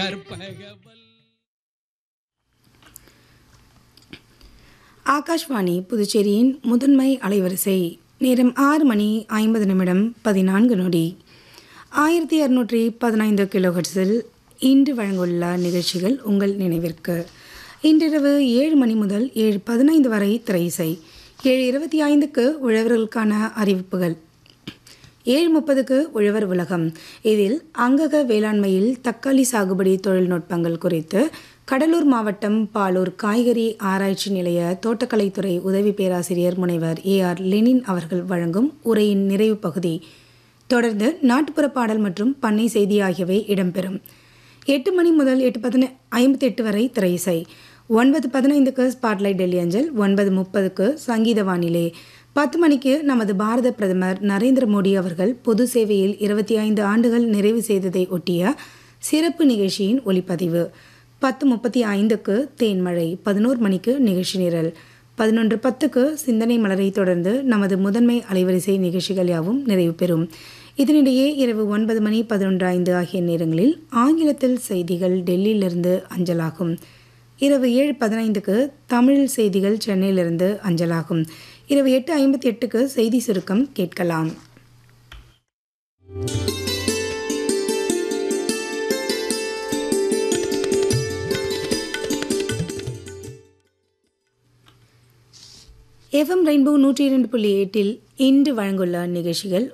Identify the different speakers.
Speaker 1: கற்பகவல்
Speaker 2: ஆகாஷ்வாணி புதுச்சேரியின் முதன்மை அலைவரிசை நேரம் ஆறு மணி ஐம்பது நிமிடம் பதினான்கு நொடி ஆயிரத்தி இரநூற்றி பதினைந்து கிலோஹெட்ஸில் இன்று வழங்குள்ள நிகழ்ச்சிகள் உங்கள் நினைவிற்கு இன்றிரவு ஏழு மணி முதல் ஏழு பதினைந்து வரை திரையிசை ஏழு இருபத்தி ஐந்துக்கு உழவர்களுக்கான அறிவிப்புகள் ஏழு முப்பதுக்கு உழவர் உலகம் இதில் அங்கக வேளாண்மையில் தக்காளி சாகுபடி தொழில்நுட்பங்கள் குறித்து கடலூர் மாவட்டம் பாலூர் காய்கறி ஆராய்ச்சி நிலைய தோட்டக்கலைத்துறை உதவி பேராசிரியர் முனைவர் ஏ ஆர் லெனின் அவர்கள் வழங்கும் உரையின் நிறைவு பகுதி தொடர்ந்து நாட்டுப்புற பாடல் மற்றும் பண்ணை செய்தி ஆகியவை இடம்பெறும் எட்டு மணி முதல் எட்டு பதின ஐம்பத்தி எட்டு வரை திரையிசை ஒன்பது பதினைந்துக்கு ஸ்பாட்லைட் டெல்லி அஞ்சல் ஒன்பது முப்பதுக்கு சங்கீத வானிலை பத்து மணிக்கு நமது பாரத பிரதமர் நரேந்திர மோடி அவர்கள் பொது சேவையில் இருபத்தி ஐந்து ஆண்டுகள் நிறைவு செய்ததை ஒட்டிய சிறப்பு நிகழ்ச்சியின் ஒளிப்பதிவு பத்து முப்பத்தி ஐந்துக்கு தேன்மழை பதினோரு மணிக்கு நிகழ்ச்சி நிரல் பதினொன்று பத்துக்கு சிந்தனை மலரை தொடர்ந்து நமது முதன்மை அலைவரிசை நிகழ்ச்சிகள் யாவும் நிறைவு பெறும் இதனிடையே இரவு ஒன்பது மணி பதினொன்று ஐந்து ஆகிய நேரங்களில் ஆங்கிலத்தில் செய்திகள் டெல்லியிலிருந்து அஞ்சலாகும் இரவு ஏழு பதினைந்துக்கு தமிழில் செய்திகள் சென்னையிலிருந்து அஞ்சலாகும் இரவு எட்டு ஐம்பத்தி எட்டுக்கு செய்தி சுருக்கம் கேட்கலாம் எஃப்எம் ரெயின்போ நூற்றி இரண்டு புள்ளி எட்டில் இன்று வழங்குள்ள நிகழ்ச்சிகள்